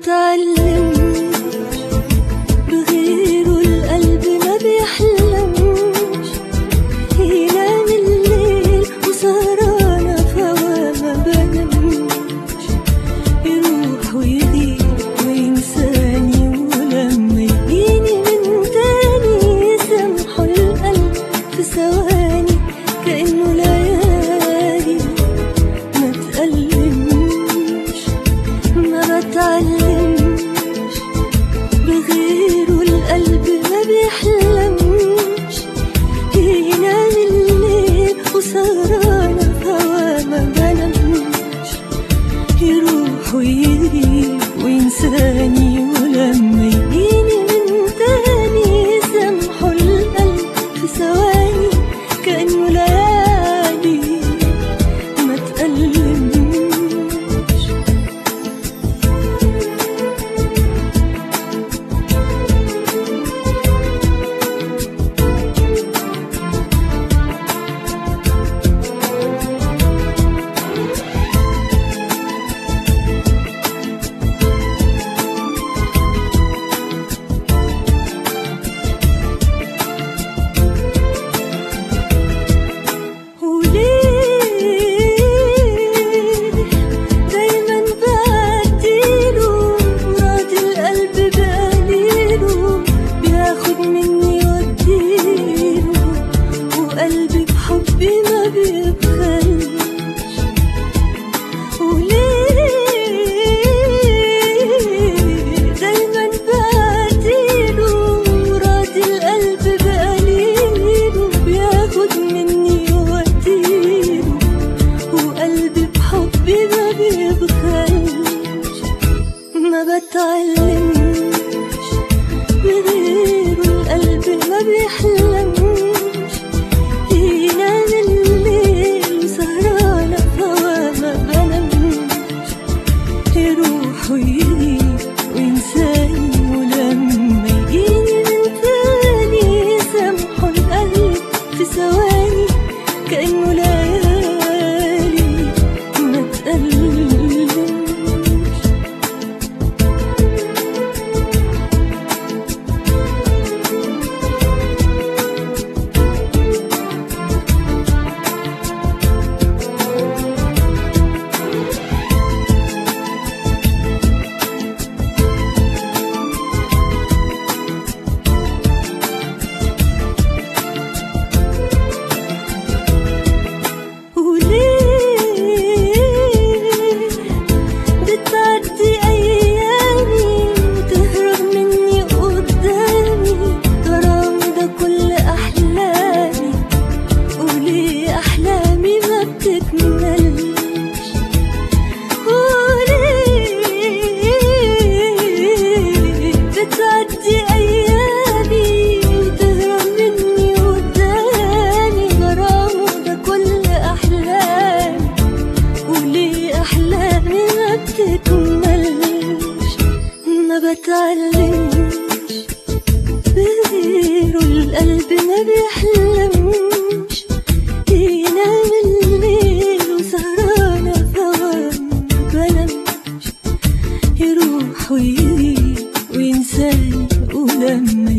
بتعلمش بغيره القلب ما بيحلمش ينام الليل وسهرانة في هوا ما بنامش يروح ويغيب وينساني ولما يجيني من تاني يسامحه القلب في ثواني كأنه ليالي ما تألمش ما بتعلمش بغيره القلب ما بيحلمش ينام الليل وسهرانة في هوا ما بنامش يروح ويغيب وينساني ولما يجيني من تاني يسامحه القلب في ثواني كأنه ليالي ما تألمش وليه دايما بعديله راضي القلب بقليله بياخد مني واديله وقلبي بحبي ما بيبخلش وليه دايما بعديله راضي القلب بقليله بياخد مني واديله وقلبي بحبي ما بيبخلش ما بتعلمش بغيره القلب ما بيحلمش ينام الليل وسهرانة في هوا ما بنامش يروح ويغيب وينساني ولما يجيني من تاني يسامحه القلب في ثواني كأنه ليالي ما تقلمش وليه بتعدي أيامي وتهرب مني قدامي غرامي ده كل أحلامي وليه أحلامي ما بتكملش وليه بتعدي أيامي وتهرب مني قدامي غرامه ده كل أحلامي وليه أحلامي ما بتكملش ما بتعلمش بغيره القلب ما بيحلمش ينام الليل وسهرانة في هوا ما بنامش يروح ويغيب وينساني ولما